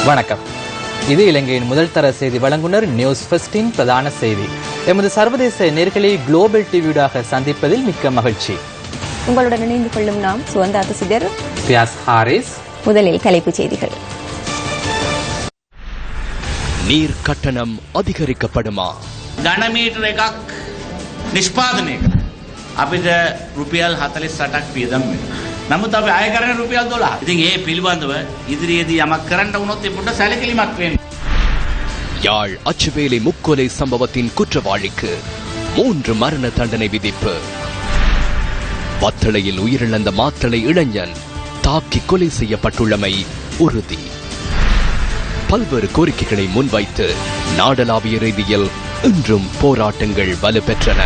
வணக்கம் இது இலங்கையின் முதல் தர செய்தி வழங்குனர் நியூஸ் ஃபர்ஸ்டின் பிரதான செய்தி எமது சர்வதேச நேர்களை குளோபல் டிவியூடாக சந்திப்பதில் மிக்க மகிழ்ச்சி உங்களுடன் இணைந்து கொள்ளும் நாம் சுவந்தா துசிதர் பியாஸ் ஹாரிஸ் முதலில் தலைப்புச் செய்திகள் நீர் கட்டணம் அதிகரிக்கப்படுமா ගණමීටර එකක් නිෂ්පාදනය කර. අපිට රුපියල් හතලිස් සටක් පියදම් වෙන. නමුත් අප අය කරන රුපියල් දොලා ඉතින් ඒ පිළිබඳව ඉදිරියේදී යමක් කරන්න වුණොත් එපුට සැලකිලිමක් වෙන්න. யாழ் அச்சுவேலி முக்கொலை சம்பவத்தின் குற்றவாளிக்கு மூன்று மரண தண்டனை விதிப்பு வத்தளையில் உயிரிழந்த மாத்தளை இளைஞன் தாக்கி கொலை செய்யப்பட்டுள்ளமை உறுதி பல்வேறு கோரிக்கைகளை முன்வைத்து நாடளாவிய ரீதியில் இன்றும் போராட்டங்கள் வலுப்பெற்றன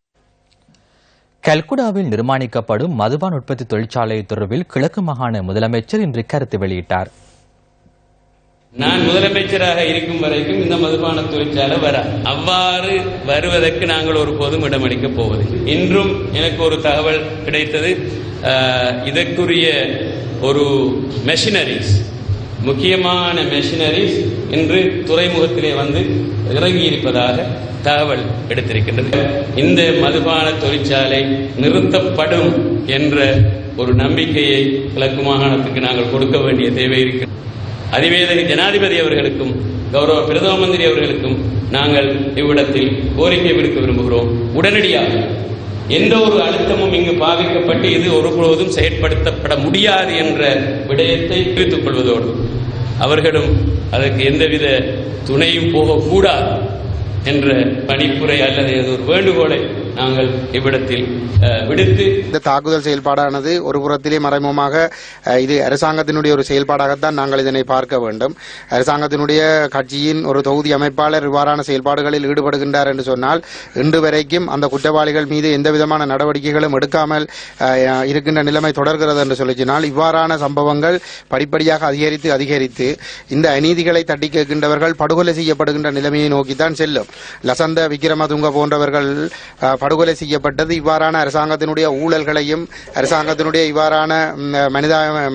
கல்குடாவில் நிர்மாணிக்கப்படும் மதுபான உற்பத்தி தொழிற்சாலை தொடர்பில் கிழக்கு மாகாண முதலமைச்சர் இன்று கருத்து வெளியிட்டார் நான் முதலமைச்சராக இருக்கும் வரைக்கும் இந்த மதுபான தொழிற்சாலை வர அவ்வாறு வருவதற்கு நாங்கள் ஒரு போதும் இடமளிக்கப் போவதில்லை இன்றும் எனக்கு ஒரு தகவல் கிடைத்தது அஹ், இதற்குரிய ஒரு மெஷினரிஸ் முக்கியமான மெஷினரிஸ் இன்று துறைமுகத்திலே வந்து இறங்கி இருப்பதாக தகவல் எடுத்திருக்கின்றது இந்த மதுபான தொழிற்சாலை நிறுத்தப்படும் என்ற ஒரு நம்பிக்கையை கிழக்கு மாகாணத்துக்கு நாங்கள் கொடுக்க வேண்டிய தேவை இருக்கிறது அதிவேதனை ஜனாதிபதி அவர்களுக்கும் கௌரவ பிரதம மந்திரி அவர்களுக்கும் நாங்கள் இவ்விடத்தில் கோரிக்கை விடுக்க விரும்புகிறோம் உடனடியாக எந்த ஒரு அழுத்தமும் இங்கு பாவிக்கப்பட்டு இது ஒருபோதும் செயற்படுத்தப்பட முடியாது என்ற விடயத்தை தெரிவித்துக் கொள்வதோடு அவர்களும் அதற்கு எந்தவித துணையும் போகக்கூடாது என்ற பணிப்புரை அல்லது ஏதோ ஒரு வேண்டுகோளை நாங்கள் இவ்விடத்தில் அஹ், விடுத்து இந்த தாக்குதல் செயல்பாடானது ஒரு புறத்திலே மறைமுகமாக அஹ், இது அரசாங்கத்தினுடைய ஒரு செயல்பாடாகத்தான் நாங்கள் இதனை பார்க்க வேண்டும் அரசாங்கத்தினுடைய கட்சியின் ஒரு தொகுதி அமைப்பாளர் இவ்வாறான செயல்பாடுகளில் ஈடுபடுகின்றார் என்று சொன்னால் இன்று வரைக்கும் அந்த குற்றவாளிகள் மீது எந்த விதமான நடவடிக்கைகளும் எடுக்காமல் அஹ், இருக்கின்ற நிலைமை தொடர்கிறது என்று சொல்லி சொன்னால் இவ்வாறான சம்பவங்கள் படிப்படியாக அதிகரித்து அதிகரித்து இந்த அநீதிகளை தட்டி கேட்கின்றவர்கள் படுகொலை செய்யப்படுகின்ற நிலைமையை நோக்கித்தான் செல்லும் லசந்த விக்ரமதுங்க போன்றவர்கள் அஹ், படுகொலை செய்யப்பட்டது இவ்வாறான அரசாங்கத்தினுடைய ஊழல்களையும் அரசாங்கத்தினுடைய இவ்வாறான ம், மனித ம-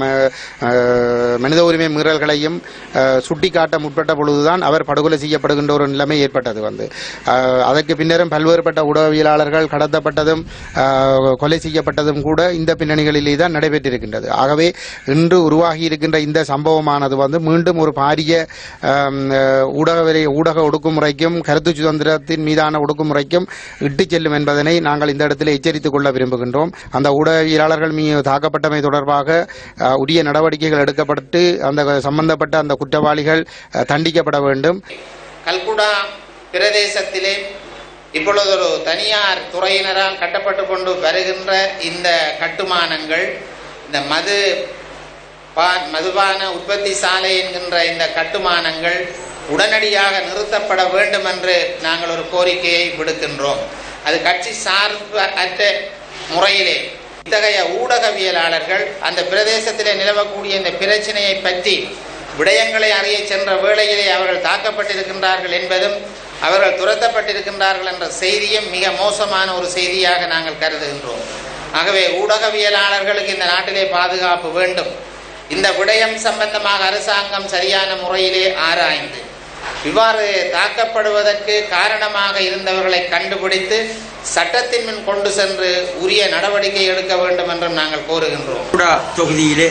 அஹ், மனித உரிமை மீறல்களையும் அஹ், சுட்டிக்காட்ட முற்பட்ட பொழுதுதான் அவர் படுகொலை செய்யப்படுகின்ற ஒரு நிலைமை ஏற்பட்டது வந்து அஹ், அதற்கு பின்னரும் பல்வேறுபட்ட உடவியலாளர்கள் கடத்தப்பட்டதும் அஹ், கொலை செய்யப்பட்டதும் கூட இந்த பின்னணிகளிலே தான் நடைபெற்றிருக்கின்றது ஆகவே இன்று உருவாகி இருக்கின்ற இந்த சம்பவமானது வந்து மீண்டும் ஒரு பாரிய அம், அஹ், ஊடக விலை- ஊடக ஒடுக்குமுறைக்கும் கருத்து சுதந்திரத்தின் மீதான ஒடுக்குமுறைக்கும் இட்டுச் செல்லும் என்பதனை நாங்கள் இந்த இடத்தில் எச்சரித்துக் கொள்ள விரும்புகின்றோம் அந்த ஊடகவியலாளர்கள் மீது தாக்கப்பட்டமை தொடர்பாக அஹ், உரிய நடவடிக்கைகள் எடுக்கப்பட்டு அந்த சம்பந்தப்பட்ட அந்த குற்றவாளிகள் அஹ், தண்டிக்கப்பட வேண்டும் கல்குடா பிரதேசத்திலே இப்பொழுது ஒரு தனியார் துறையினரால் கட்டப்பட்டு கொண்டு வருகின்ற இந்த கட்டுமானங்கள் இந்த மது பா- மதுபான உற்பத்தி சாலை என்கின்ற இந்த கட்டுமானங்கள் உடனடியாக நிறுத்தப்பட வேண்டும் என்று நாங்கள் ஒரு கோரிக்கையை விடுக்கின்றோம் அது கட்சி சார்பு அற்ற முறையிலே இத்தகைய ஊடகவியலாளர்கள் அந்த பிரதேசத்திலே நிலவக்கூடிய இந்த பிரச்சனையை பற்றி விடயங்களை அறிய சென்ற வேளையிலே அவர்கள் தாக்கப்பட்டிருக்கின்றார்கள் என்பதும் அவர்கள் துரத்தப்பட்டிருக்கின்றார்கள் என்ற செய்தியும் மிக மோசமான ஒரு செய்தியாக நாங்கள் கருதுகின்றோம் ஆகவே ஊடகவியலாளர்களுக்கு இந்த நாட்டிலே பாதுகாப்பு வேண்டும் இந்த விடயம் சம்பந்தமாக அரசாங்கம் சரியான முறையிலே ஆராய்ந்து இவ்வாறு தாக்கப்படுவதற்கு காரணமாக இருந்தவர்களை கண்டுபிடித்து சட்டத்தின் முன் கொண்டு சென்று உரிய நடவடிக்கை எடுக்க வேண்டும் என்றும் நாங்கள் கோருகின்றோம் குடா தொகுதியிலே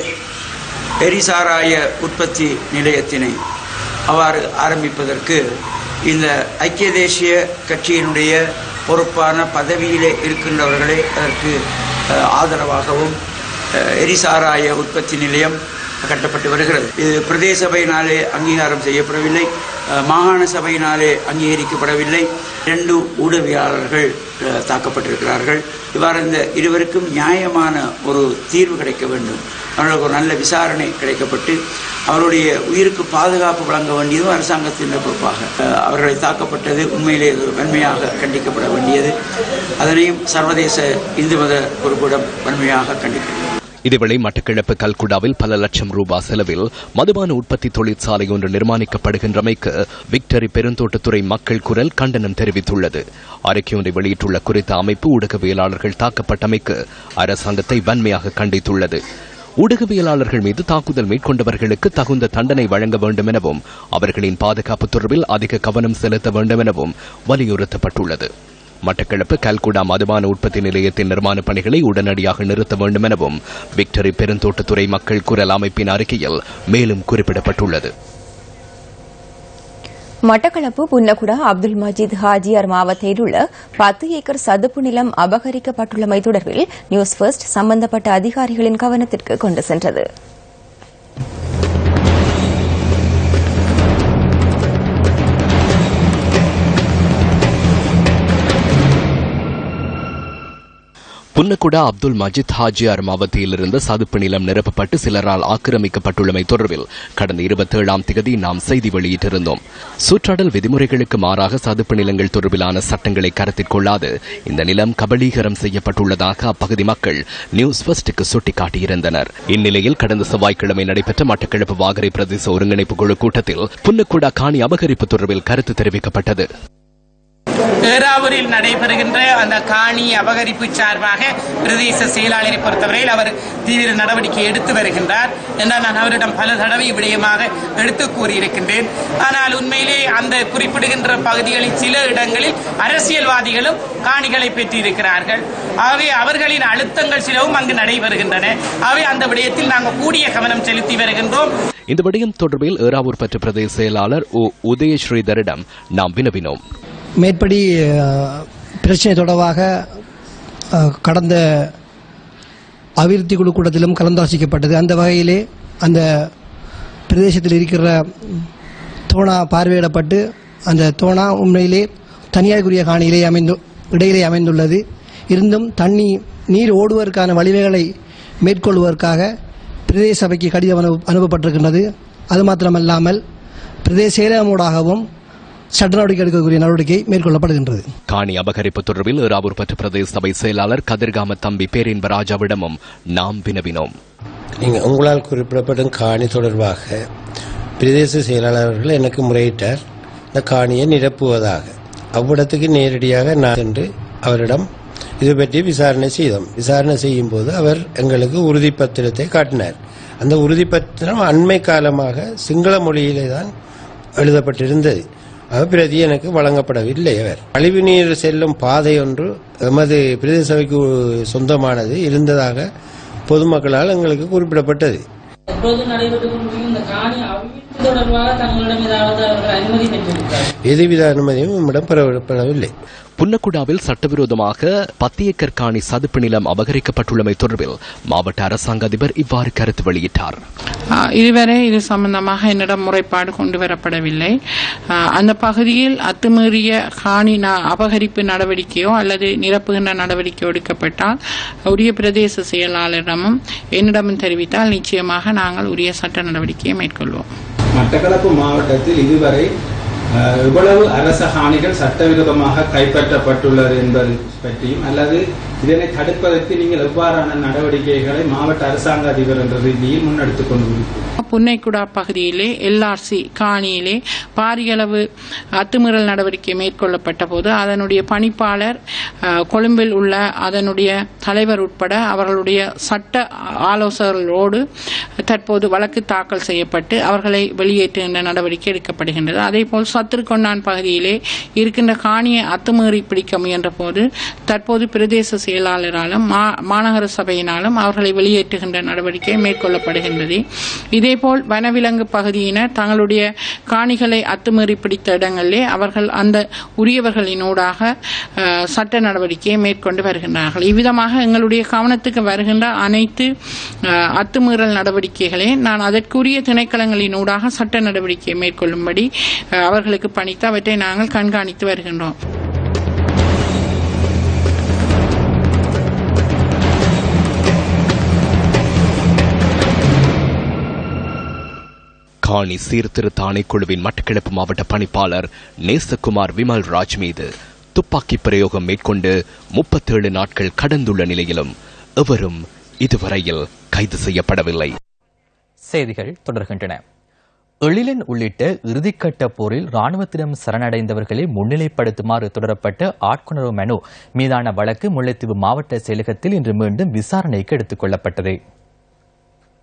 எரிசாராய உற்பத்தி நிலையத்தினை அவ்வாறு ஆரம்பிப்பதற்கு இந்த ஐக்கிய தேசிய கட்சியினுடைய பொறுப்பான பதவியிலே இருக்கின்றவர்களே அதற்கு அஹ், ஆதரவாகவும் அஹ், எரிசாராய உற்பத்தி நிலையம் கட்டப்பட்டு வருகிறது இது பிரதேச சபையினாலே அங்கீகாரம் செய்யப்படவில்லை அஹ், மாகாண சபையினாலே அங்கீகரிக்கப்படவில்லை ரெண்டு ஊடகவியலாளர்கள் அஹ், தாக்கப்பட்டிருக்கிறார்கள் இவ்வாறு இந்த இருவருக்கும் நியாயமான ஒரு தீர்வு கிடைக்க வேண்டும் அவர்களுக்கு ஒரு நல்ல விசாரணை கிடைக்கப்பட்டு அவருடைய உயிருக்கு பாதுகாப்பு வழங்க வேண்டியதும் அரசாங்கத்தின் பொறுப்பாக அஹ், அவர்களை தாக்கப்பட்டது உண்மையிலே ஒரு வன்மையாக கண்டிக்கப்பட வேண்டியது அதனையும் சர்வதேச இந்து மத பொறுப்பிடம் வன்மையாக கண்டிக்கிறோம் இதேவேளை மட்டக்களப்பு கல்குடாவில் பல லட்சம் ரூபாய் செலவில் மதுபான உற்பத்தி தொழிற்சாலை ஒன்று நிர்மாணிக்கப்படுகின்றமைக்கு விக்டரி பெருந்தோட்டத்துறை மக்கள் குரல் கண்டனம் தெரிவித்துள்ளது அறிக்கை ஒன்றை வெளியிட்டுள்ள குறித்த அமைப்பு ஊடகவியலாளர்கள் தாக்கப்பட்டமைக்கு அரசாங்கத்தை வன்மையாக கண்டித்துள்ளது ஊடகவியலாளர்கள் மீது தாக்குதல் மேற்கொண்டவர்களுக்கு தகுந்த தண்டனை வழங்க வேண்டும் எனவும் அவர்களின் பாதுகாப்பு தொடர்பில் அதிக கவனம் செலுத்த வேண்டும் எனவும் வலியுறுத்தப்பட்டுள்ளது மட்டக்களப்பு கல்குடா மதுபான உற்பத்தி நிலையத்தின் நிர்மாண பணிகளை உடனடியாக நிறுத்த வேண்டும் எனவும் விக்டரி பெருந்தோட்டத்துறை மக்கள் குரல் அமைப்பின் அறிக்கையில் மேலும் குறிப்பிடப்பட்டுள்ளது மட்டக்களப்பு புன்னகுடா அப்துல் மஜீத் ஹாஜியார் மாவட்டத்தில் உள்ள பத்து ஏக்கர் சதுப்பு நிலம் அபகரிக்கப்பட்டுள்ளமை தொடர்பில் நியூஸ் ஃபர்ஸ்ட் சம்பந்தப்பட்ட அதிகாரிகளின் கவனத்திற்கு கொண்டு சென்றது புன்னக்குடா அப்துல் மஜித் ஹாஜியார் மாவட்டத்தில் இருந்த சதுப்பு நிலம் நிரப்பப்பட்டு சிலரால் ஆக்கிரமிக்கப்பட்டுள்ளமை தொடர்பில் கடந்த இருபத்தேழாம் திகதி நாம் செய்தி வெளியிட்டிருந்தோம் சுற்றாடல் விதிமுறைகளுக்கு மாறாக சதுப்பு நிலங்கள் தொடர்பிலான சட்டங்களை கருத்தில் கொள்ளாது இந்த நிலம் கபலீகரம் செய்யப்பட்டுள்ளதாக அப்பகுதி மக்கள் நியூஸ் ஃபர்ஸ்டுக்கு சுட்டிக்காட்டியிருந்தனர் இந்நிலையில் கடந்த செவ்வாய்க்கிழமை நடைபெற்ற மட்டக்களப்பு வாகரை பிரதேச ஒருங்கிணைப்பு குழு கூட்டத்தில் புன்னக்குடா காணி அபகரிப்பு தொடர்பில் கருத்து தெரிவிக்கப்பட்டது பேராவூரில் நடைபெறுகின்ற அந்த காணி அபகரிப்பு சார்பாக பிரதேச செயலாளரை பொறுத்தவரையில் அவர் தீவிர நடவடிக்கை எடுத்து வருகின்றார் என்றால் நான் அவரிடம் பல தடவை விடயமாக எடுத்து கூறியிருக்கின்றேன் ஆனால் உண்மையிலே அந்த குறிப்பிடுகின்ற பகுதிகளில் சில இடங்களில் அரசியல்வாதிகளும் காணிகளை பெற்றிருக்கிறார்கள் ஆகவே அவர்களின் அழுத்தங்கள் சிலவும் அங்கு நடைபெறுகின்றன ஆகவே அந்த விடயத்தில் நாங்கள் கூடிய கவனம் செலுத்தி வருகின்றோம் இந்த விடயம் தொடர்பில் ஏறாவூர் பெற்ற பிரதேச செயலாளர் ஓ உதயஸ்ரீதரிடம் நாம் வினவினோம் மேற்படி அஹ், பிரச்சனை தொடர்பாக அஹ், கடந்த அபிவிருத்தி குழு கூட்டத்திலும் கலந்தாலோசிக்கப்பட்டது அந்த வகையிலே அந்த பிரதேசத்தில் இருக்கிற தோணா பார்வையிடப்பட்டு அந்த தோணா உண்மையிலே தனியாருக்குரிய காணியிலே அமைந்து இடையிலே அமைந்துள்ளது இருந்தும் தண்ணி நீர் ஓடுவதற்கான வழிவகைகளை மேற்கொள்வதற்காக பிரதேச சபைக்கு கடிதம் அனு அனுப்பப்பட்டிருக்கின்றது அது மாத்திரமல்லாமல் பிரதேச செயலகமூடாகவும் சட்ட நடவடிக்கை எடுக்கக்கூடிய நடவடிக்கை மேற்கொள்ளப்படுகின்றது காணி அபகரிப்பு தொடர்பில் ஏறாவூர் பெற்ற பிரதேச சபை செயலாளர் கதிர்காம தம்பி பேரின்ப ராஜாவிடமும் நாம் வினவினோம் நீங்கள் உங்களால் குறிப்பிடப்படும் காணி தொடர்பாக பிரதேச செயலாளர் அவர்கள் எனக்கு முறையிட்டார் இந்த காணியை நிரப்புவதாக அவ்விடத்துக்கு நேரடியாக நான் சென்று அவரிடம் இது பற்றி விசாரணை செய்தோம் விசாரணை செய்யும் போது அவர் எங்களுக்கு உறுதிப்பத்திரத்தை காட்டினார் அந்த உறுதிப்பத்திரம் அண்மை காலமாக சிங்கள மொழியிலே தான் எழுதப்பட்டிருந்தது அவர் பிரதி எனக்கு வழங்கப்படவில்லை அவர் கழிவுநீர் செல்லும் பாதை ஒன்று எமது பிரதேச சபைக்கு சொந்தமானது இருந்ததாக பொதுமக்களால் எங்களுக்கு குறிப்பிடப்பட்டது எப்போது நடைபெற்றுக் கொண்டிருக்கும் இந்த காணி அபிவிருத்தி தொடர்பாக தங்களிடம் ஏதாவது அவர்கள் அனுமதி பெற்றிருக்கிறார் எதுவித அனுமதியும் நம்மிடம் பெறப்படவில்லை புன்னக்குடாவில் சட்டவிரோதமாக பத்து ஏக்கர் காணி சதுப்பு நிலம் அபகரிக்கப்பட்டுள்ளமை தொடர்பில் மாவட்ட அரசாங்க அதிபர் இவ்வாறு கருத்து வெளியிட்டார் ஆ, இதுவரை இது சம்பந்தமாக என்னிடம் முறைப்பாடு கொண்டு வரப்படவில்லை ஆ, அந்த பகுதியில் அத்துமீறிய காணி ந- அபகரிப்பு நடவடிக்கையோ அல்லது நிரப்புகின்ற நடவடிக்கையோ எடுக்கப்பட்டால் உரிய பிரதேச செயலாளரிடமும் என்னிடமும் தெரிவித்தால் நிச்சயமாக நாங்கள் உரிய சட்ட நடவடிக்கையை மேற்கொள்வோம் மட்டக்களப்பு மாவட்டத்தில் இதுவரை அஹ், எவ்வளவு அரச ஹானிகள் சட்டவிரோதமாக கைப்பற்றப்பட்டுள்ளது என்பது பற்றியும் அல்லது இதனை தடுப்பதற்கு நீங்கள் எவ்வாறான நடவடிக்கைகளை மாவட்ட அரசாங்க அதிபர் என்ற ரீதியில் முன்னெடுத்துக் கொண்டு புன்னைக்குடா பகுதியிலே எல்ஆர்சி காணியிலே பாரியளவு அத்துமீறல் நடவடிக்கை மேற்கொள்ளப்பட்ட போது அதனுடைய பணிப்பாளர் அஹ், கொழும்பில் உள்ள அதனுடைய தலைவர் உட்பட அவர்களுடைய சட்ட ஆலோசகர்களோடு தற்போது வழக்கு தாக்கல் செய்யப்பட்டு அவர்களை வெளியேற்றுகின்ற நடவடிக்கை எடுக்கப்படுகின்றது அதேபோல் சத்துருக்கொண்டான் பகுதியிலே இருக்கின்ற காணியை அத்துமீறி பிடிக்க முயன்ற போது தற்போது பிரதேச செயலாளராலும் மா- மாநகர சபையினாலும் அவர்களை வெளியேற்றுகின்ற நடவடிக்கை மேற்கொள்ளப்படுகின்றது இதேபோல் வனவிலங்கு பகுதியினர் தங்களுடைய காணிகளை அத்துமீறி பிடித்த இடங்களிலே அவர்கள் அந்த உரியவர்களினூடாக அஹ், சட்ட நடவடிக்கையை மேற்கொண்டு வருகின்றார்கள் இவ்விதமாக எங்களுடைய கவனத்துக்கு வருகின்ற அனைத்து அஹ், அத்துமீறல் நடவடிக்கைகளை நான் அதற்குரிய திணைக்களங்களினூடாக சட்ட நடவடிக்கையை மேற்கொள்ளும்படி அஹ், அவர்களுக்கு பணித்து அவற்றை நாங்கள் கண்காணித்து வருகின்றோம் காணி சீர்திருத்த ஆணைக்குழுவின் மட்டக்களப்பு மாவட்ட பணிப்பாளர் நேசகுமார் விமல் ராஜ் மீது துப்பாக்கி பிரயோகம் மேற்கொண்டு முப்பத்தேழு நாட்கள் கடந்துள்ள நிலையிலும் எவரும் இதுவரையில் கைது செய்யப்படவில்லை செய்திகள் தொடர்கின்றன எழிலன் உள்ளிட்ட இறுதிக்கட்ட போரில் ராணுவத்திடம் சரணடைந்தவர்களை முன்னிலைப்படுத்துமாறு தொடரப்பட்ட ஆட்கொணர்வு மனு மீதான வழக்கு முல்லைத்தீவு மாவட்ட செயலகத்தில் இன்று மீண்டும் விசாரணைக்கு எடுத்துக் கொள்ளப்பட்டது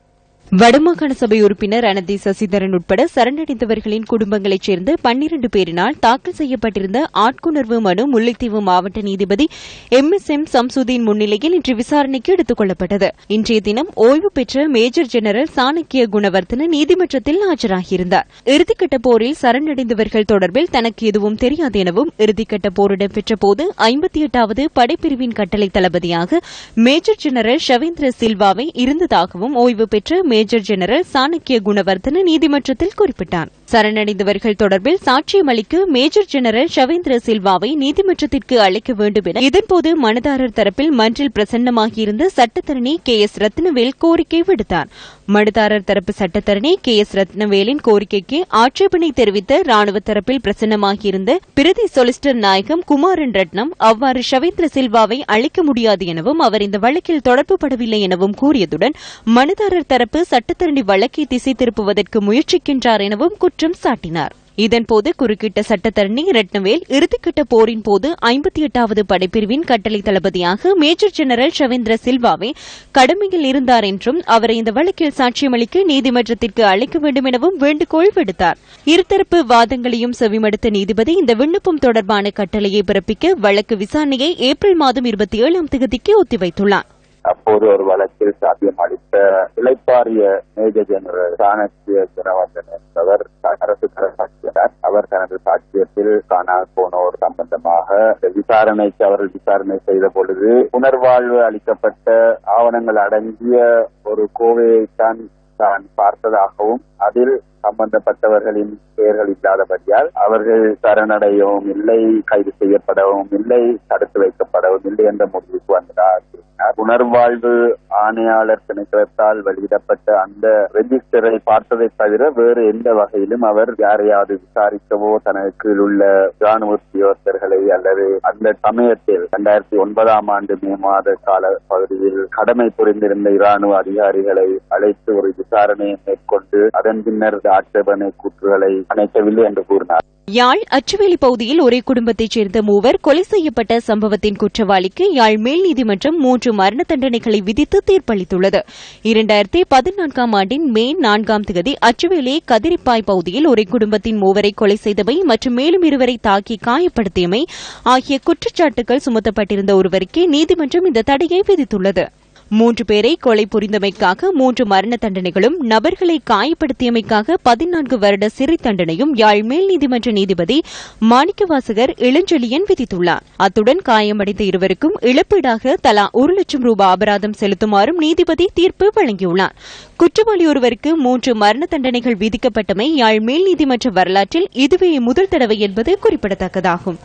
வடமாகாண சபை உறுப்பினர் அனந்தி சசிதரன் உட்பட சரணடைந்தவர்களின் குடும்பங்களைச் சேர்ந்த பன்னிரண்டு பேரினால் தாக்கல் செய்யப்பட்டிருந்த ஆட்கொணர்வு மனு முல்லைத்தீவு மாவட்ட நீதிபதி எம் எஸ் எம் சம்சுதீன் முன்னிலையில் இன்று விசாரணைக்கு எடுத்துக் கொள்ளப்பட்டது இன்றைய தினம் ஓய்வு பெற்ற மேஜர் ஜெனரல் சாணக்கிய குணவர்த்தன நீதிமன்றத்தில் ஆஜராகியிருந்தார் இறுதிக்கட்ட போரில் சரணடைந்தவர்கள் தொடர்பில் தனக்கு எதுவும் தெரியாது எனவும் இறுதிக்கட்ட போர் இடம்பெற்ற போது ஐம்பத்தி எட்டாவது படைப்பிரிவின் கட்டளை தளபதியாக மேஜர் ஜெனரல் ஷவேந்திர சில்வாவை இருந்ததாகவும் ஓய்வு பெற்ற மேஜர் ஜெனரல் சாணக்கிய குணவர்தன நீதிமன்றத்தில் குறிப்பிட்டார் சரணடைந்தவர்கள் தொடர்பில் சாட்சியம் அளிக்க மேஜர் ஜெனரல் ஷவேந்திர சில்வாவை நீதிமன்றத்திற்கு அழைக்க வேண்டும் என இதன்போது மனுதாரர் தரப்பில் மன்றில் பிரசன்னமாகியிருந்த சட்டத்தரணி கே எஸ் ரத்னவேல் கோரிக்கை விடுத்தார் மனுதாரர் தரப்பு சட்டத்தரணி கே எஸ் ரத்னவேலின் கோரிக்கைக்கு ஆட்சேபனை தெரிவித்த ராணுவ தரப்பில் பிரசன்னமாகியிருந்த பிரதி சொலிசிட்டர் நாயகம் குமாரன் ரட்னம் அவ்வாறு ஷவேந்திர சில்வாவை அழைக்க முடியாது எனவும் அவர் இந்த வழக்கில் தொடர்புபடவில்லை எனவும் கூறியதுடன் மனுதாரர் தரப்பு சட்டத்தரணி வழக்கை திசை திருப்புவதற்கு முயற்சிக்கின்றார் எனவும் குற்றம் சாட்டினார் இதன்போது குறுக்கிட்ட சட்டத்தரணி ரட்னவேல் இறுதிக்கட்ட போரின் போது ஐம்பத்தி எட்டாவது படைப்பிரிவின் கட்டளை தளபதியாக மேஜர் ஜெனரல் ஷவேந்திர சில்வாவே கடமையில் இருந்தார் என்றும் அவரை இந்த வழக்கில் சாட்சியமளிக்க நீதிமன்றத்திற்கு அழைக்க வேண்டும் எனவும் வேண்டுகோள் விடுத்தார் இருதரப்பு வாதங்களையும் செவிமடுத்த நீதிபதி இந்த விண்ணப்பம் தொடர்பான கட்டளையை பிறப்பிக்க வழக்கு விசாரணையை ஏப்ரல் மாதம் இருபத்தி ஏழாம் தேதிக்கு ஒத்திவைத்துள்ளார் அப்போது ஒரு வழக்கில் சாத்தியம் அளித்த இளைப்பாறிய மேஜர் ஜெனரல் சாணக்கிய குணவர்தன் என்பவர் அரசு சாட்சியார் அவர் தனது சாட்சியத்தில் காணாமல் போனோர் சம்பந்தமாக விசாரணைக்கு அவர்கள் விசாரணை செய்த பொழுது புனர்வாழ்வு அளிக்கப்பட்ட ஆவணங்கள் அடங்கிய ஒரு கோவையைத்தான் தான் பார்த்ததாகவும் அதில் சம்பந்தப்பட்டவர்களின் பெயர்கள் இல்லாதபடியால் அவர்கள் சரணடையவும் இல்லை கைது செய்யப்படவும் இல்லை தடுத்து வைக்கப்படவும் இல்லை என்ற முடிவுக்கு வந்ததாக கூறினார் உணர்வாழ்வு ஆணையாளர் திணைக்களத்தால் வெளியிடப்பட்ட அந்த ரெஜிஸ்டரை பார்த்ததை தவிர வேறு எந்த வகையிலும் அவர் யாரையாவது விசாரிக்கவோ தனக்கு உள்ள ராணுவ உத்தியோகத்தர்களை அல்லது அந்த சமயத்தில் இரண்டாயிரத்தி ஒன்பதாம் ஆண்டு மே மாத கால பகுதியில் கடமை புரிந்திருந்த இராணுவ அதிகாரிகளை அழைத்து ஒரு விசாரணையை மேற்கொண்டு அதன் பின்னர் ஆட்சேபனை கூற்றுகளை அணைக்கவில்லை என்று கூறினார் யாழ் அச்சுவேலி பகுதியில் ஒரே குடும்பத்தைச் சேர்ந்த மூவர் கொலை செய்யப்பட்ட சம்பவத்தின் குற்றவாளிக்கு யாழ் மேல் நீதிமன்றம் மூன்று மரண தண்டனைகளை விதித்து தீர்ப்பளித்துள்ளது இரண்டாயிரத்தி பதினான்காம் ஆண்டின் மே நான்காம் தேதி அச்சுவேலி கதிரிப்பாய் பகுதியில் ஒரே குடும்பத்தின் மூவரை கொலை செய்தவை மற்றும் மேலும் இருவரை தாக்கி காயப்படுத்தியமை ஆகிய குற்றச்சாட்டுகள் சுமத்தப்பட்டிருந்த ஒருவருக்கே நீதிமன்றம் இந்த தடையை விதித்துள்ளது மூன்று பேரை கொலை புரிந்தமைக்காக மூன்று மரண தண்டனைகளும் நபர்களை காயப்படுத்தியமைக்காக பதினான்கு வருட சிறை தண்டனையும் யாழ் மேல் நீதிமன்ற நீதிபதி மாணிக்கவாசகர் இளஞ்செழியன் விதித்துள்ளார் அத்துடன் காயமடைந்த இருவருக்கும் இழப்பீடாக தலா ஒரு லட்சம் ரூபாய் அபராதம் செலுத்துமாறும் நீதிபதி தீர்ப்பு வழங்கியுள்ளார் குற்றவாளி ஒருவருக்கு மூன்று மரண தண்டனைகள் விதிக்கப்பட்டமை யாழ் மேல் நீதிமன்ற வரலாற்றில் இதுவே முதல் தடவை என்பது குறிப்பிடத்தக்கதாகும்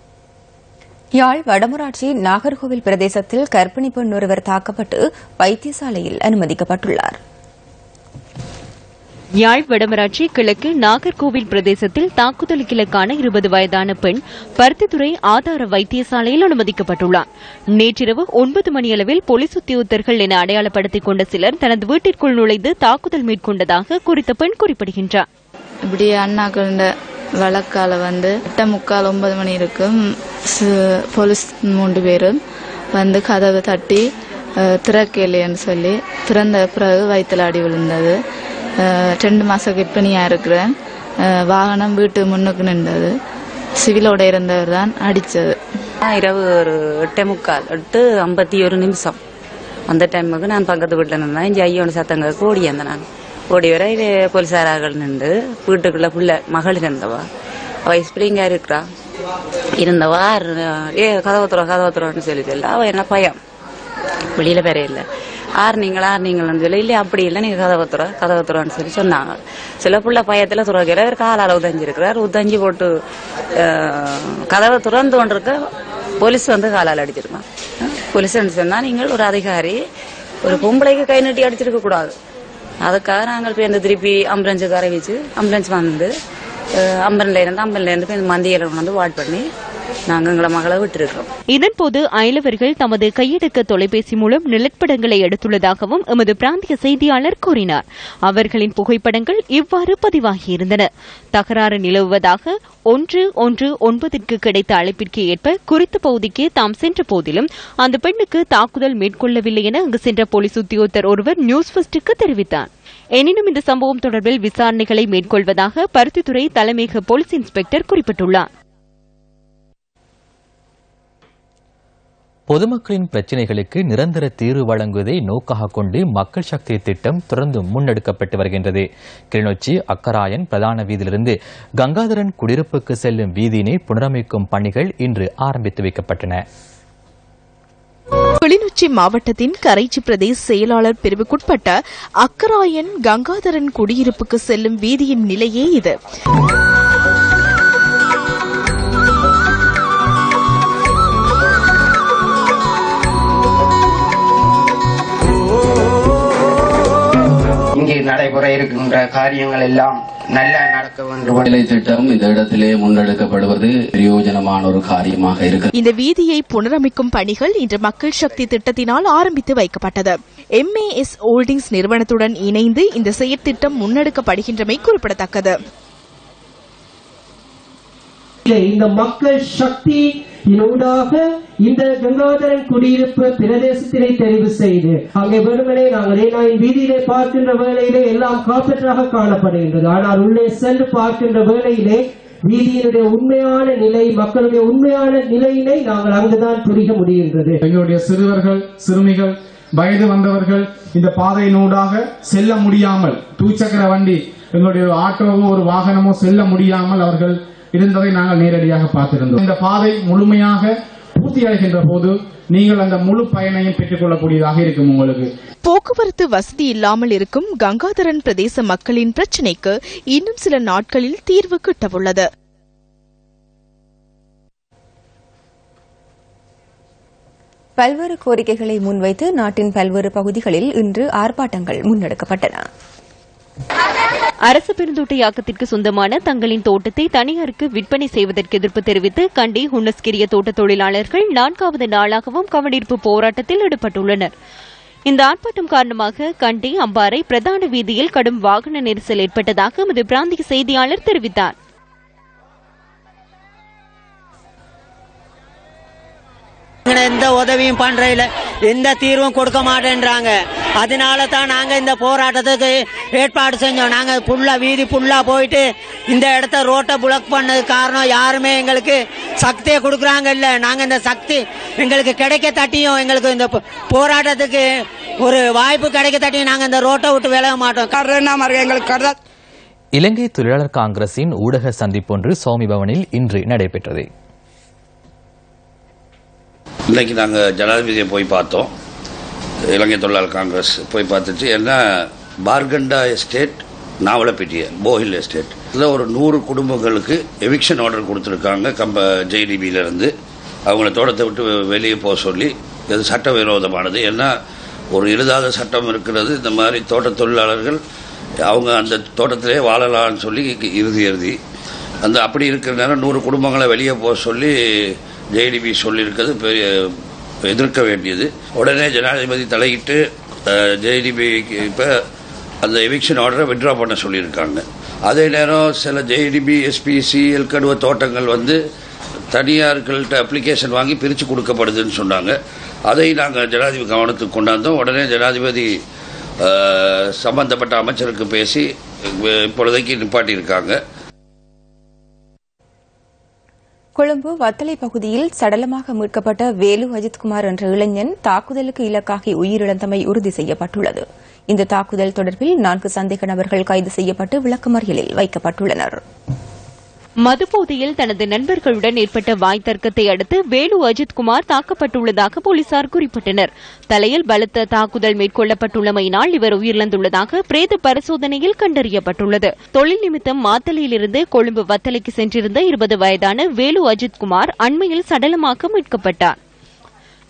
யாழ் வடமராட்சி நாகர்கோவில் பிரதேசத்தில் கர்ப்பிணி பெண் ஒருவர் தாக்கப்பட்டு வைத்தியசாலையில் அனுமதிக்கப்பட்டுள்ளார் யாழ் வடமராட்சி கிழக்கு நாகர்கோவில் பிரதேசத்தில் தாக்குதலுக்கு இலக்கான இருபது வயதான பெண் பருத்தித்துறை ஆதார வைத்தியசாலையில் அனுமதிக்கப்பட்டுள்ளார் நேற்றிரவு ஒன்பது மணியளவில் போலீஸ் உத்தியோகத்தர்கள் என அடையாளப்படுத்திக் கொண்ட சிலர் தனது வீட்டிற்குள் நுழைந்து தாக்குதல் மேற்கொண்டதாக குறித்த பெண் குறிப்பிடுகின்றார் இப்படி அண்ணாக்கள் வழக்கால வந்து எட்ட முக்கால் ஒன்பது மணி இருக்கும் சு- போலீஸ் மூன்று பேரும் வந்து கதவை தட்டி அஹ், திறக்கலைன்னு சொல்லி திறந்த பிறகு வயிற்றுல அடி விழுந்தது அஹ், ரெண்டு மாசம் கர்ப்பிணியா இருக்கிறேன் அஹ், வாகனம் வீட்டு முன்னுக்கு நின்றது சிவிலோட இருந்தவர் தான் அடிச்சது இரவு ஒரு எட்டே முக்கால் எட்டு ஐம்பத்தி ஒரு நிமிஷம் அந்த டைமுக்கு நான் பக்கத்து வீட்டில் நின்றேன் இங்கே ஐயோட சத்தங்க ஓடி வந்தேன் நான் ஓடி வர இது போலீஸாரார்கள் நின்று வீட்டுக்குள்ள புள்ள மகள் இருந்தவா அவ ஸ்பிரிங்கா இருக்கிறா இருந்தவா ஏ கதவை துற கதவை துறன்னு சொல்லிட்டு அவ என்ன பயம் வெளியில வேற இல்லை ஆறு நீங்களா ஆறு நீங்களான்னு சொல்லி இல்லை அப்படி இல்லை நீங்க கதவை துற கதவை துறன்னு சொல்லி சொன்னாங்க சில புள்ள பயத்துல துறக்கிற ஒரு காலால உதஞ்சி இருக்கிறார் உதஞ்சி போட்டு அஹ், கதவை துறந்து கொண்டிருக்க போலீஸ் வந்து காலால் அடிச்சிருக்கான் போலீஸ் சொன்னா நீங்கள் ஒரு அதிகாரி ஒரு பொம்பளைக்கு கை நீட்டி அடிச்சிருக்க கூடாது அதுக்காக நாங்கள் போய் அந்த திருப்பி ஆம்புலன்ஸுக்கு அறிவிச்சு ஆம்புலன்ஸ் வந்து அஹ், அம்பன்ல இருந்து அம்பன்ல இருந்து போய் இந்த மந்தியில் வந்து வாட் பண்ணி நாங்கள் எங்களை மகளை விட்டுருக்கோம் இதன்போது அயலவர்கள் தமது கையடக்க தொலைபேசி மூலம் நிழற்படங்களை எடுத்துள்ளதாகவும் எமது பிராந்திய செய்தியாளர் கூறினார் அவர்களின் புகைப்படங்கள் இவ்வாறு பதிவாகியிருந்தன தகராறு நிலவுவதாக ஒன்று ஒன்று ஒன்பதிற்கு கிடைத்த அழைப்பிற்கு ஏற்ப குறித்த பகுதிக்கு தாம் சென்ற போதிலும் அந்த பெண்ணுக்கு தாக்குதல் மேற்கொள்ளவில்லை என அங்கு சென்ற போலீஸ் உத்தியோகத்தர் ஒருவர் நியூஸ் ஃபர்ஸ்டுக்கு தெரிவித்தார் எனினும் இந்த சம்பவம் தொடர்பில் விசாரணைகளை மேற்கொள்வதாக பருத்தித்துறை தலைமையக போலீஸ் இன்ஸ்பெக்டர் குறிப்பிட்டுள்ளார் பொதுமக்களின் பிரச்சினைகளுக்கு நிரந்தர தீர்வு வழங்குவதை நோக்காக கொண்டு மக்கள் சக்தி திட்டம் தொடர்ந்து முன்னெடுக்கப்பட்டு வருகின்றது கிளிநொச்சி அக்கராயன் பிரதான வீதியிலிருந்து கங்காதரன் குடியிருப்புக்கு செல்லும் வீதியினை புனரமைக்கும் பணிகள் இன்று ஆரம்பித்து வைக்கப்பட்டன கிளிநொச்சி மாவட்டத்தின் கரைச்சி பிரதேச செயலாளர் பிரிவுக்குட்பட்ட அக்கராயன் கங்காதரன் குடியிருப்புக்கு செல்லும் வீதியின் நிலையே இது இங்கே நடைபெற இருக்கின்ற காரியங்கள் எல்லாம் நல்லா நடக்க வேண்டும் வேலை திட்டம் இந்த இடத்திலே முன்னெடுக்கப்படுவது பிரயோஜனமான ஒரு காரியமாக இருக்கு இந்த வீதியை புனரமைக்கும் பணிகள் இன்று மக்கள் சக்தி திட்டத்தினால் ஆரம்பித்து வைக்கப்பட்டது எம்ஏஎஸ் ஹோல்டிங்ஸ் நிறுவனத்துடன் இணைந்து இந்த செயற்திட்டம் முன்னெடுக்கப்படுகின்றமை குறிப்பிடத்தக்கது இந்த மக்கள் சக்தி ஊடாக இந்த கங்காதரன் குடியிருப்பு பிரதேசத்தினை தெரிவு செய்து அங்கே வெறுமனே நாங்கள் ஏனாயின் வீதியிலே பார்க்கின்ற வேளையிலே எல்லாம் காப்பற்றாக காணப்படுகின்றது ஆனால் உள்ளே சென்று பார்க்கின்ற வேளையிலே வீதியினுடைய உண்மையான நிலை மக்களுடைய உண்மையான நிலையினை நாங்கள் அங்குதான் புரிய முடிகின்றது எங்களுடைய சிறுவர்கள் சிறுமிகள் வயது வந்தவர்கள் இந்த பாதையினூடாக செல்ல முடியாமல் தூச்சக்கர வண்டி எங்களுடைய ஆட்டோவோ ஒரு வாகனமோ செல்ல முடியாமல் அவர்கள் இருந்ததை நாங்கள் நேரடியாக பார்த்திருந்தோம் இந்த பாதை முழுமையாக பூர்த்தி அடைகின்ற போது நீங்கள் அந்த முழு பயனையும் பெற்றுக்கொள்ளக்கூடியதாக இருக்கும் உங்களுக்கு போக்குவரத்து வசதி இல்லாமல் இருக்கும் கங்காதரன் பிரதேச மக்களின் பிரச்சினைக்கு இன்னும் சில நாட்களில் தீர்வு கிட்டவுள்ளது பல்வேறு கோரிக்கைகளை முன்வைத்து நாட்டின் பல்வேறு பகுதிகளில் இன்று ஆர்ப்பாட்டங்கள் முன்னெடுக்கப்பட்டன அரசு பெருந்தோட்டயாக்கத்திற்கு சொந்தமான தங்களின் தோட்டத்தை தனியாருக்கு விற்பனை செய்வதற்கு எதிர்ப்பு தெரிவித்து கண்டி ஹுன்னஸ்கிரிய தோட்ட தொழிலாளர்கள் நான்காவது நாளாகவும் கவனிப்பு போராட்டத்தில் ஈடுபட்டுள்ளனர் இந்த ஆர்ப்பாட்டம் காரணமாக கண்டி அம்பாறை பிரதான வீதியில் கடும் வாகன நெரிசல் ஏற்பட்டதாக எமது பிராந்திய செய்தியாளர் தெரிவித்தார் எந்த உதவியும் பண்றதில்ல எந்த தீர்வும் கொடுக்க மாட்டேன்றாங்க அதனால தான் நாங்க இந்த போராட்டத்துக்கு ஏற்பாடு செஞ்சோம் நாங்க புல்லா வீதி புல்லா போயிட்டு இந்த இடத்த ரோட்டை புளக் பண்ணது காரணம் யாருமே எங்களுக்கு சக்தியை கொடுக்குறாங்க இல்ல நாங்க இந்த சக்தி எங்களுக்கு கிடைக்க தட்டியும் எங்களுக்கு இந்த போ- போராட்டத்துக்கு ஒரு வாய்ப்பு கிடைக்க தட்டியும் நாங்க இந்த ரோட்டை விட்டு விலக மாட்டோம் கருணா எங்களுக்கு இலங்கை தொழிலாளர் காங்கிரசின் ஊடக சந்திப்பொன்று சௌமி பவனில் இன்று நடைபெற்றது இன்னைக்கு நாங்கள் ஜனாதிபதியை போய் பார்த்தோம் இலங்கை தொழிலாளர் காங்கிரஸ் போய் பார்த்துட்டு என்ன பார்கண்டா எஸ்டேட் நாவலப்பேட்டிய போஹில் எஸ்டேட் இதில் ஒரு நூறு குடும்பங்களுக்கு எவிக்ஷன் ஆர்டர் கொடுத்துருக்காங்க கம்ப ஜேடிபியிலேருந்து அவங்கள தோட்டத்தை விட்டு வெளியே போக சொல்லி இது சட்டவிரோதமானது ஏன்னா ஒரு எழுதாத சட்டம் இருக்கிறது இந்த மாதிரி தோட்ட தொழிலாளர்கள் அவங்க அந்த தோட்டத்திலே வாழலாம்னு சொல்லி இறுதி எழுதி அந்த அப்படி இருக்கிற நேரம் நூறு குடும்பங்களை வெளியே போக சொல்லி ஜேடிபி சொல்லியிருக்கிறது பெரிய எதிர்க்க வேண்டியது உடனே ஜனாதிபதி தலையிட்டு ஜேடிபிக்கு இப்போ அந்த எவிக்ஷன் ஆர்டரை விட்ரா பண்ண சொல்லியிருக்காங்க அதே நேரம் சில ஜேடிபி எஸ்பிசி எல்கடுவ தோட்டங்கள் வந்து தனியார்கள்ட்ட அப்ளிகேஷன் வாங்கி பிரித்து கொடுக்கப்படுதுன்னு சொன்னாங்க அதை நாங்கள் ஜனாதிபதி கவனத்துக்கு கொண்டாந்தோம் உடனே ஜனாதிபதி அஹ், சம்பந்தப்பட்ட அமைச்சருக்கு பேசி அஹ், இப்பொழுதைக்கு நிப்பாட்டியிருக்காங்க கொழும்பு வத்தலை பகுதியில் சடலமாக மீட்கப்பட்ட வேலு அஜித்குமார் என்ற இளைஞன் தாக்குதலுக்கு இலக்காகி உயிரிழந்தமை உறுதி செய்யப்பட்டுள்ளது இந்த தாக்குதல் தொடர்பில் நான்கு சந்தேக நபர்கள் கைது செய்யப்பட்டு விளக்கமறியலில் வைக்கப்பட்டுள்ளனர் மதுபோதையில் தனது நண்பர்களுடன் ஏற்பட்ட வாய் தர்க்கத்தை அடுத்து வேலு அஜித்குமார் தாக்கப்பட்டுள்ளதாக போலீசார் குறிப்பிட்டனர் தலையில் பலத்த தாக்குதல் மேற்கொள்ளப்பட்டுள்ளமையினால் இவர் உயிரிழந்துள்ளதாக பிரேத பரிசோதனையில் கண்டறியப்பட்டுள்ளது தொழில் நிமித்தம் மாத்தளையிலிருந்து கொழும்பு வத்தலைக்கு சென்றிருந்த இருபது வயதான வேலு அஜித்குமார் அண்மையில் சடலமாக மீட்கப்பட்டார்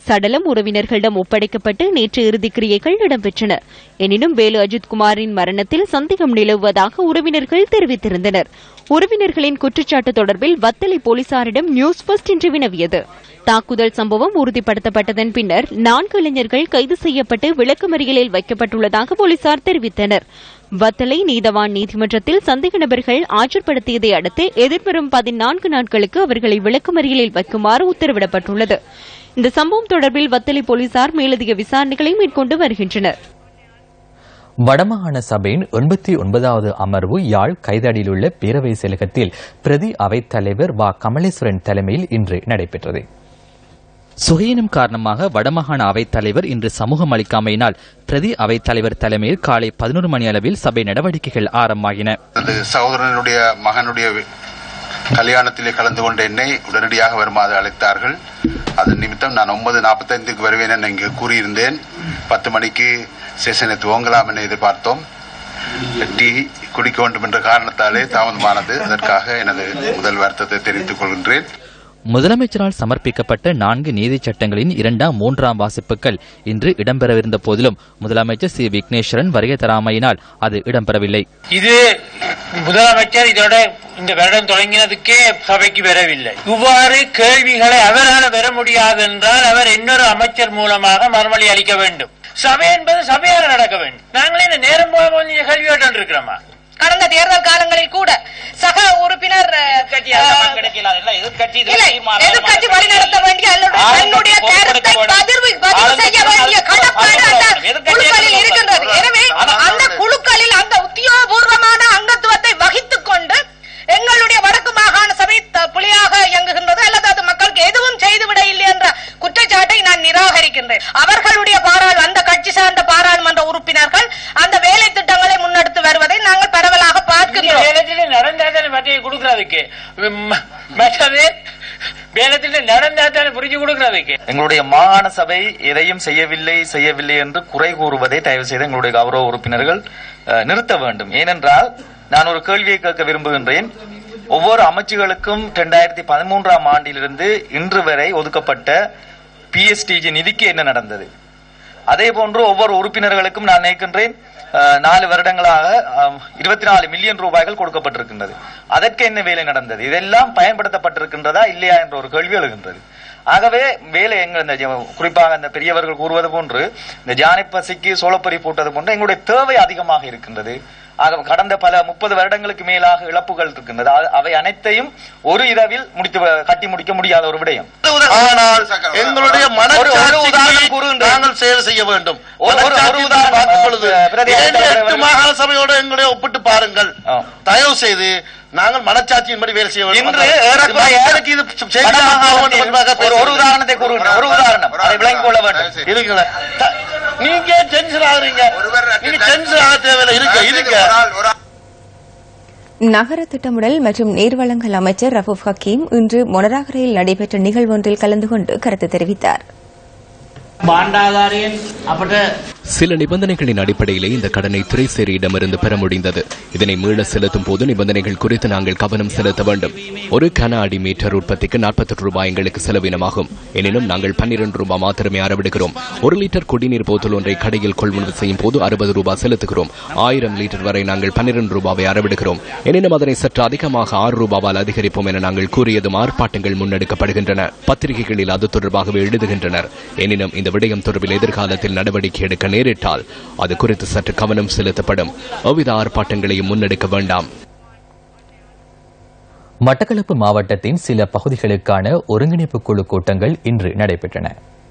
சடலம் உறவினர்களிடம் ஒப்படைக்கப்பட்டு நேற்று இறுதிக்கிரியைகள் இடம்பெற்றன எனினும் வேலு அஜித்குமாரின் மரணத்தில் சந்தேகம் நிலவுவதாக உறவினர்கள் தெரிவித்திருந்தனர் உறவினர்களின் குற்றச்சாட்டு தொடர்பில் வத்தலை போலீசாரிடம் நியூஸ் ஃபர்ஸ்ட் இன்று வினவியது தாக்குதல் சம்பவம் உறுதிப்படுத்தப்பட்டதன் பின்னர் நான்கு இளைஞர்கள் கைது செய்யப்பட்டு விளக்கமறியலில் வைக்கப்பட்டுள்ளதாக போலீசார் தெரிவித்தனர் வத்தலை நீதவான் நீதிமன்றத்தில் சந்தேக நபர்கள் ஆஜர்படுத்தியதை அடுத்து எதிர்வரும் பதினான்கு நாட்களுக்கு அவர்களை விளக்கமறியலில் வைக்குமாறு உத்தரவிடப்பட்டுள்ளது இந்த சம்பவம் தொடர்பில் வத்தலை போலீசார் மேலதிக விசாரணைகளை மேற்கொண்டு வருகின்றனர் வடமாகாண சபையின் எண்பத்தி ஒன்பதாவது அமர்வு யாழ் கைதடியில் உள்ள பேரவை செயலகத்தில் பிரதி அவைத் தலைவர் வ கமலேஸ்வரன் தலைமையில் இன்று நடைபெற்றது சுகையினம் காரணமாக வடமாகாண அவைத் தலைவர் இன்று சமூகம் அளிக்காமையினால் பிரதி அவைத் தலைவர் தலைமையில் காலை பதினோரு மணி அளவில் சபை நடவடிக்கைகள் ஆரம்பமாகின அந்த சகோதரனுடைய மகனுடைய கல்யாணத்திலே கலந்து கொண்ட என்னை உடனடியாக வருமாறு அழைத்தார்கள் அதன் நிமித்தம் நான் ஒன்பது நாற்பத்தைந்துக்கு வருவேன் என இங்கு கூறியிருந்தேன் பத்து மணிக்கு செஷனை துவங்கலாம் என எதிர்பார்த்தோம் டீ குடிக்க வேண்டும் என்ற காரணத்தாலே தாமதமானது அதற்காக எனது முதல் வருத்தத்தை தெரிவித்துக் கொள்கின்றேன் முதலமைச்சரால் சமர்ப்பிக்கப்பட்ட நான்கு நீதிச் சட்டங்களின் இரண்டாம் மூன்றாம் வாசிப்புகள் இன்று இடம்பெறவிருந்த போதிலும் முதலமைச்சர் சி விக்னேஸ்வரன் வருகை தராமையினால் அது இடம்பெறவில்லை இது முதலமைச்சர் இதோட இந்த வருடம் தொடங்கினதுக்கே சபைக்கு வரவில்லை இவ்வாறு கேள்விகளை அவரால் பெற முடியாது என்றால் அவர் இன்னொரு அமைச்சர் மூலமாக மறுமொழி அளிக்க வேண்டும் சபை என்பது சபையாக நடக்க வேண்டும் நாங்களே இந்த நேரம் போக கொஞ்சம் கேள்வி கேட்டு இருக்கிறோமா கடந்த தேர்தல் காலங்களில் கூட சக உறுப்பினர் எதிர்கட்சி வழிநடத்த வேண்டிய அல்லது தன்னுடைய கருத்தை பதிவு பதிவு செய்ய வேண்டிய கடப்பாடு அந்த குழுக்களில் இருக்கின்றது எனவே அந்த குழுக்களில் அந்த உத்தியோகபூர்வமான அங்கத்துவத்தை வகித்துக் கொண்டு எங்களுடைய வடக்கு மாகாண சபை த- புலியாக இயங்குகின்றது அல்லது அது மக்களுக்கு எதுவும் செய்துவிட இல்லை என்ற குற்றச்சாட்டை நான் நிராகரிக்கின்றேன் அவர்களுடைய பாராள் அந்த கட்சி சார்ந்த பாராளுமன்ற உறுப்பினர்கள் அந்த வேலை திட்டங்களை முன்னெடுத்து வருவதை நாங்கள் பரவலாக பார்க்கின்றோம் வேலத்தில் நடந்தாதானே மற்ற கொடுக்கறதுக்கு ம- மற்றது வேலத்தில் நடந்தாதானே புரிஞ்சு கொடுக்கறதுக்கு எங்களுடைய மாகாண சபை எதையும் செய்யவில்லை செய்யவில்லை என்று குறை கூறுவதை தயவு செய்து எங்களுடைய கௌரவ உறுப்பினர்கள் அஹ், நிறுத்த வேண்டும் ஏனென்றால் நான் ஒரு கேள்வியை கேட்க விரும்புகின்றேன் ஒவ்வொரு அமைச்சுகளுக்கும் இரண்டாயிரத்தி பதிமூன்றாம் ஆண்டிலிருந்து இன்று வரை ஒதுக்கப்பட்ட பிஎஸ்டிஜி நிதிக்கு என்ன நடந்தது அதே போன்று ஒவ்வொரு உறுப்பினர்களுக்கும் நான் நினைக்கின்றேன் அஹ், நாலு வருடங்களாக இருபத்தி நாலு மில்லியன் ரூபாய்கள் கொடுக்கப்பட்டிருக்கின்றது அதற்கு என்ன வேலை நடந்தது இதெல்லாம் பயன்படுத்தப்பட்டிருக்கின்றதா இல்லையா என்ற ஒரு கேள்வி எழுகின்றது ஆகவே வேலை எங்க இந்த ஜ- குறிப்பாக இந்த பெரியவர்கள் கூறுவது போன்று இந்த ஜானை பசிக்கு சோளப்பொறி போட்டது போன்று எங்களுடைய தேவை அதிகமாக இருக்கின்றது ஆக கடந்த பல முப்பது வருடங்களுக்கு மேலாக இழப்புகள் இருக்கின்றது அ- அவை அனைத்தையும் ஒரு இரவில் முடித்து வ- கட்டி முடிக்க முடியாத ஒரு விடயம் ஆனால் எங்களுடைய ஒரு- ஒரு உதாரணம் மனச்சாட்சிக்கு கூறுகின்றேன். நாங்கள் செயல் செய்ய வேண்டும் ஒரு- ஒரு- ஒரு மனச்சாட்சியை உதாரணம், பார்க்கும் பொழுது அஹ், பிரதி ஏழு, அமைச்சர் எட்டு அவர்கள். மாகாண சபையோட எங்களுடைய ஒப்பிட்டு பாருங்கள் தயவு செய்து நாங்கள் மனச்சாட்சியின்படி வேலை செய்ய வேண்டும் இன்று ஏறக்குறைய மக்களுக்கு இது செய்தியாக போக வேண்டும் என்பதாக ஒரு ஒரு உதாரணத்தை கூறுகின்றேன் ஒரு உதாரணம் அதை விளங்கிக் கொள்ள வேண்டும் இருக்குல்ல த- நீங்க டென்ஷன் ஆகுறீங்க நீங்க டென்ஷன் ஆக தேவையில்லை இருக்க இருக்க நகர திட்டமிடல் மற்றும் நீர்வளங்கள் அமைச்சர் ரஃபூப் ஹக்கீம் இன்று மொனராகரையில் நடைபெற்ற நிகழ்வொன்றில் கலந்து கொண்டு கருத்து தெரிவித்தார் பாண்டாதாரியன் அப்பட்ட சில நிபந்தனைகளின் அடிப்படையிலே இந்த கடனை திரைசேரியிடமிருந்து பெற முடிந்தது இதனை மீள செலுத்தும் போது நிபந்தனைகள் குறித்து நாங்கள் கவனம் செலுத்த வேண்டும் ஒரு கன அடி மீட்டர் உற்பத்திக்கு நாற்பத்தெட்டு ரூபாய் எங்களுக்கு செலவினமாகும் எனினும் நாங்கள் பன்னிரண்டு ரூபாய் மாத்திரமே அறவிடுகிறோம் ஒரு லிட்டர் குடிநீர் போத்தல் ஒன்றை கடையில் கொள்முதல் செய்யும் போது அறுபது ரூபாய் செலுத்துகிறோம் ஆயிரம் லிட்டர் வரை நாங்கள் பன்னிரண்டு ரூபாவை அறவிடுகிறோம் எனினும் அதனை சற்று அதிகமாக ஆறு ரூபாவால் அதிகரிப்போம் என நாங்கள் கூறியதும் ஆர்ப்பாட்டங்கள் முன்னெடுக்கப்படுகின்றன பத்திரிகைகளில் அது தொடர்பாகவே எழுதுகின்றனர் எனினும் இந்த விடயம் தொடர்பில் எதிர்காலத்தில் நடவடிக்கை எடுக்க நேரிட்டால் அது குறித்து சற்று கவனம் செலுத்தப்படும் எவ்வித ஆர்ப்பாட்டங்களையும் முன்னெடுக்க வேண்டாம் மட்டக்களப்பு மாவட்டத்தின் சில பகுதிகளுக்கான ஒருங்கிணைப்பு குழு கூட்டங்கள் இன்று நடைபெற்றன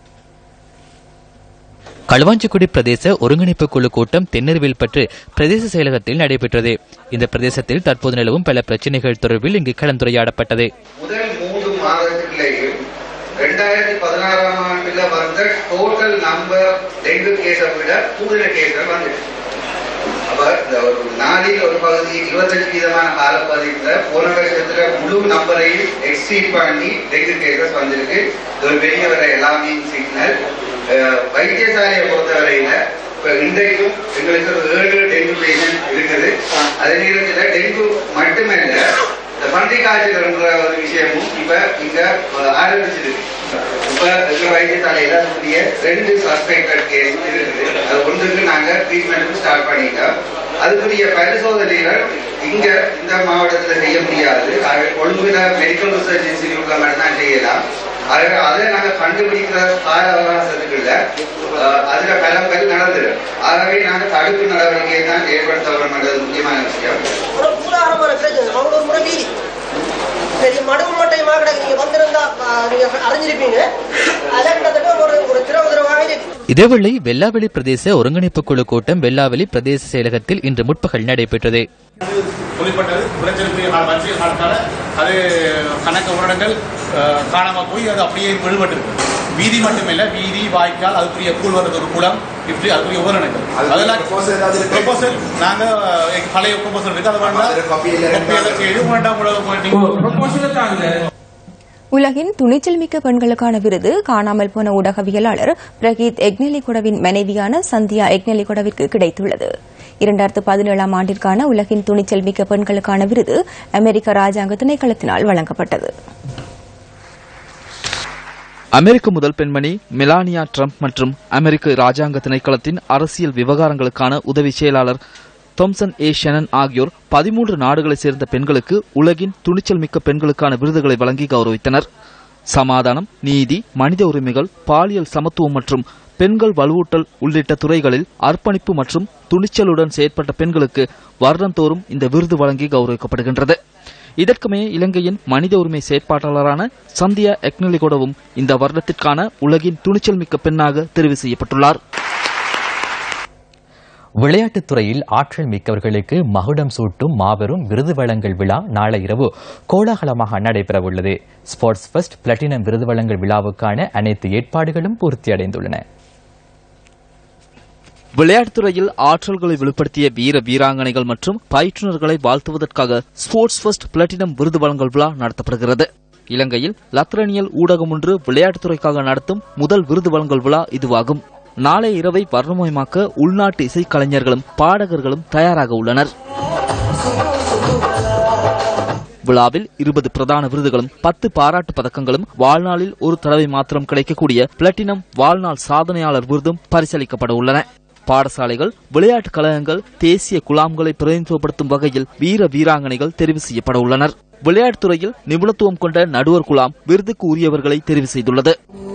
களுவாஞ்சிக்குடி பிரதேச ஒருங்கிணைப்பு குழு கூட்டம் தென்னருவில் பற்று பிரதேச செயலகத்தில் நடைபெற்றது இந்த பிரதேசத்தில் தற்போது நிலவும் பல பிரச்சினைகள் தொடர்பில் இங்கு கலந்துரையாடப்பட்டது முதல் மூன்று மாதத்திலேயும் ரெண்டாயிரத்தி பதினாறாம் ஆண்டுல வந்த டோட்டல் நம்பர் டெங்கு கேஸை விட கூடுதல் கேஸ்கள் வந்துச்சு அப்ப இந்த ஒரு நாளில் ஒரு பகுதி இருபத்தஞ்சு வீதமான காலப்பகுதியில போன வருஷத்துல முழு நம்பரையும் எக்ஸீட் பண்ணி டெங்கு கேசஸ் வந்திருக்கு இது ஒரு பெரிய ஒரு அலாமிங் சிக்னல் வைத்தியசாலையை பொறுத்தவரையில இப்ப இன்றைக்கும் எங்களுக்கு ஒரு ஏழு டெங்கு பேஷண்ட் இருக்குது அதே நேரத்தில் டெங்கு மட்டுமல்ல இந்த பன்றி காய்ச்சல் என்ற ஒரு விஷயமும் இப்ப இங்க அஹ், ஆரம்பிச்சிருக்கு இப்ப இருக்கிற வைத்தியசாலையில அதுக்குரிய ரெண்டு சஸ்பெக்டட் கேஸ் இருக்குது அது ஒன்றுக்கு நாங்க ட்ரீட்மெண்ட் ஸ்டார்ட் பண்ணிட்டோம் அதுக்குரிய பரிசோதனைகள் இங்க இந்த மாவட்டத்துல செய்ய முடியாது ஆகவே கொழும்புல மெடிக்கல் ரிசர்ச் இன்ஸ்டிடியூட்ல மட்டும்தான் செய்யலாம் ஆகவே அதை நாங்க கண்டுபிடிக்கிற கால அவகாசத்துக்குள்ள அஹ், அதுல பல பேர் நடந்துடும் ஆகவே நாங்க தடுப்பு நடவடிக்கையை தான் ஏற்படுத்த வேணும்ன்றது முக்கியமான விஷயம் ஒரு பூதாரமான பிரச்சனை அவங்க ஒரு முறை வீதி பெரிய மடுவு மட்டையமா கிடக்கு நீங்க வந்திருந்தா ஆ, நீங்க அறிஞ்சிருப்பீங்க அதான் கிட்டத்தட்ட ஒரு ஒரு திரவ திரவாக இருக்கு இதேவேளை வெல்லாவெளி பிரதேச ஒருங்கிணைப்பு குழு கூட்டம் வெல்லாவெளி பிரதேச செயலகத்தில் இன்று முற்பகல் நடைபெற்றது தொழிற்பட்டது பிரச்சனை வச்சு காலத்தால அது கணக்கு உரடங்கள் அஹ், காணாம போய் அது அப்படியே விடுபட்டு வீதி மட்டுமில்ல வீதி வாய்க்கால் அதுக்குரிய கூழ் வரது ஒரு குளம் இப்படி அதுக்குரிய உபகரணங்கள் அதெல்லாம் ப்ரொபோசல் நாங்க அஹ், பழைய ப்ரொபோசல் இருக்கு அதை வேண்டாம் கொப்பியெல்லாம் செய்து வேண்டாம் உலகம் உலகின் துணிச்சல் மிக்க பெண்களுக்கான விருது காணாமல் போன ஊடகவியலாளர் பிரகீத் எக்னெலிகுடவின் மனைவியான சந்தியா எக்னெலிகுடவிற்கு கிடைத்துள்ளது இரண்டாயிரத்து பதினேழாம் ஆண்டிற்கான உலகின் துணிச்சல் மிக்க பெண்களுக்கான விருது அமெரிக்க ராஜாங்க திணைக்களத்தினால் வழங்கப்பட்டது அமெரிக்க முதல் பெண்மணி மெலானியா ட்ரம்ப் மற்றும் அமெரிக்க ராஜாங்க திணைக்களத்தின் அரசியல் விவகாரங்களுக்கான உதவி செயலாளர் தொம்சன் ஏ ஷெனன் ஆகியோர் பதிமூன்று நாடுகளைச் சேர்ந்த பெண்களுக்கு உலகின் துணிச்சல் மிக்க பெண்களுக்கான விருதுகளை வழங்கி கௌரவித்தனர் சமாதானம் நீதி மனித உரிமைகள் பாலியல் சமத்துவம் மற்றும் பெண்கள் வலுவூட்டல் உள்ளிட்ட துறைகளில் அர்ப்பணிப்பு மற்றும் துணிச்சலுடன் செயற்பட்ட பெண்களுக்கு வருடந்தோறும் இந்த விருது வழங்கி கௌரவிக்கப்படுகின்றது இதற்குமே இலங்கையின் மனித உரிமை செயற்பாட்டாளரான சந்தியா எக்னலிகோடவும் இந்த வருடத்திற்கான உலகின் துணிச்சல் மிக்க பெண்ணாக தெரிவு செய்யப்பட்டுள்ளார் விளையாட்டுத் துறையில் ஆற்றல் மிக்கவர்களுக்கு மகுடம் சூட்டும் மாபெரும் விருது வழங்கல் விழா நாளை இரவு கோலாகலமாக நடைபெறவுள்ளது ஸ்போர்ட்ஸ் ஃபெஸ்ட் பிளாட்டினம் விருது வழங்கல் விழாவுக்கான அனைத்து ஏற்பாடுகளும் பூர்த்தியடைந்துள்ளன விளையாட்டுத் துறையில் ஆற்றல்களை வெளிப்படுத்திய வீர வீராங்கனைகள் மற்றும் பயிற்றுநர்களை வாழ்த்துவதற்காக ஸ்போர்ட்ஸ் ஃபர்ஸ்ட் பிளாட்டினம் விருது வழங்கல் விழா நடத்தப்படுகிறது இலங்கையில் லத்ரனியல் ஊடகம் ஒன்று விளையாட்டுத்துறைக்காக நடத்தும் முதல் விருது வழங்கல் விழா இதுவாகும் நாளை இரவை வர்ணமயமாக்க உள்நாட்டு இசைக்கலைஞர்களும் பாடகர்களும் தயாராக உள்ளனர் விழாவில் இருபது பிரதான விருதுகளும் பத்து பாராட்டு பதக்கங்களும் வாழ்நாளில் ஒரு தடவை மாத்திரம் கிடைக்கக்கூடிய பிளாட்டினம் வாழ்நாள் சாதனையாளர் விருதும் பரிசளிக்கப்பட உள்ளன பாடசாலைகள் விளையாட்டுக் கழகங்கள் தேசிய குழாம்களை பிரதிநிதித்துவப்படுத்தும் வகையில் வீர வீராங்கனைகள் தெரிவு செய்யப்பட உள்ளனர் விளையாட்டுத் துறையில் நிபுணத்துவம் கொண்ட நடுவர் குழாம் விருதுக்கு உரியவர்களை தெரிவு செய்துள்ளது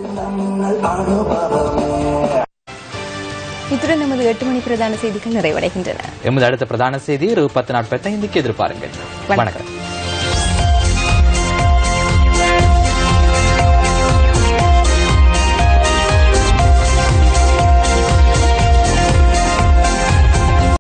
இத்துடன் நமது எட்டு மணி பிரதான செய்திகள் நிறைவடைகின்றன எமது அடுத்த பிரதான செய்தி இரவு பத்து நாற்பத்தைந்துக்கு எதிர்பாருங்கள் வணக்கம்